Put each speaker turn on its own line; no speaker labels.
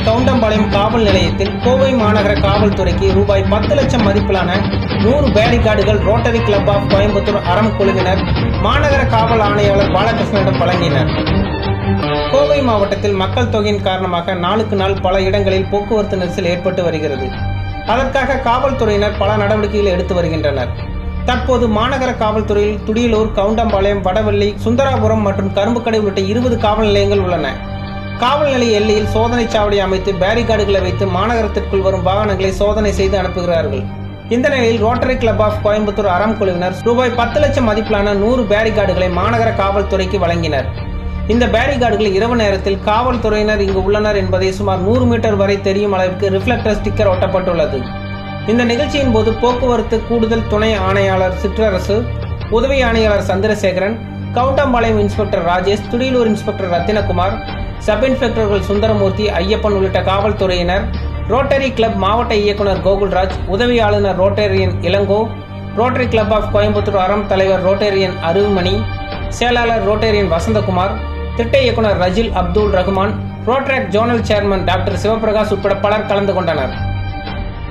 கவுண்டம்பாளையம் காவல் நிலையத்தில் கோவை மாநகர காவல்துறைக்கு ரூபாய் பத்து லட்சம் மதிப்பிலான நூறு பேரிகார்டுகள் Rotary Club of Coimbatore Aram குழுவினர் மாநகர காவல் ஆணையாளர் பாலகிருஷ்ணனிடம் வழங்கினர் கோவை மாவட்டத்தில் மக்கள் தொகையின் காரணமாக நாளுக்கு நாள் பல இடங்களில் போக்குவரத்து நெரிசல் ஏற்பட்டு வருகிறது அதற்காக காவல்துறையினர் பல நடவடிக்கைகள் எடுத்து வருகின்றனர் தற்போது மாநகர காவல்துறையில் துடியலூர் கவுண்டம்பாளையம் வடவள்ளி சுந்தராபுரம் மற்றும் கரும்புக்கடை உள்ளிட்ட இருபது காவல் நிலையங்கள் உள்ளன காவல் நிலைய எல்லையில் சோதனை சாவடி அமைத்து பேரிகார்டுகளை வைத்து மாநகரத்திற்குள் வரும் வாகனங்களை சோதனை செய்து அனுப்புகிறார்கள் இந்த நிலையில் rotary Club of Coimbatore Aram குழுவினர் ரூபாய் பத்து லட்சம் மதிப்பிலான நூறு பேரிகார்டுகளை மாநகர காவல்துறைக்கு வழங்கினர் இந்த பேரிகார்டுகள் இரவு நேரத்தில் காவல்துறையினர் இங்கு உள்ளனர் என்பதை சுமார் நூறு மீட்டர் வரை தெரியும் அளவிற்கு ரிஃப்ளெக்டர் ஸ்டிக்கர் ஒட்டப்பட்டுள்ளது இந்த நிகழ்ச்சியின் போது போக்குவரத்து கூடுதல் துணை ஆணையாளர் சிற்றரசு உதவி ஆணையாளர் Chandrasekaran Kavundampalayam inspector Rajesh Thudiyalur inspector Rathinakumar sub இன்ஸ்பெக்டர்கள் சுந்தரமூர்த்தி ஐயப்பன் உள்ளிட்ட காவல்துறையினர் ரோட்டரி கிளப் மாவட்ட இயக்குனர் கோகுல்ராஜ் உதவி ஆளுநர் Rotarian Elango Rotary Club of Coimbatore Aram தலைவர் ரோட்டரியன் அருள்மணி செயலாளர் ரோட்டரியன் வசந்தகுமார் திட்ட இயக்குனர் Rajil Abdul Rahman Rotaract zonal chairman doctor Sivaprakash உட்பட பலர் கலந்து கொண்டனர்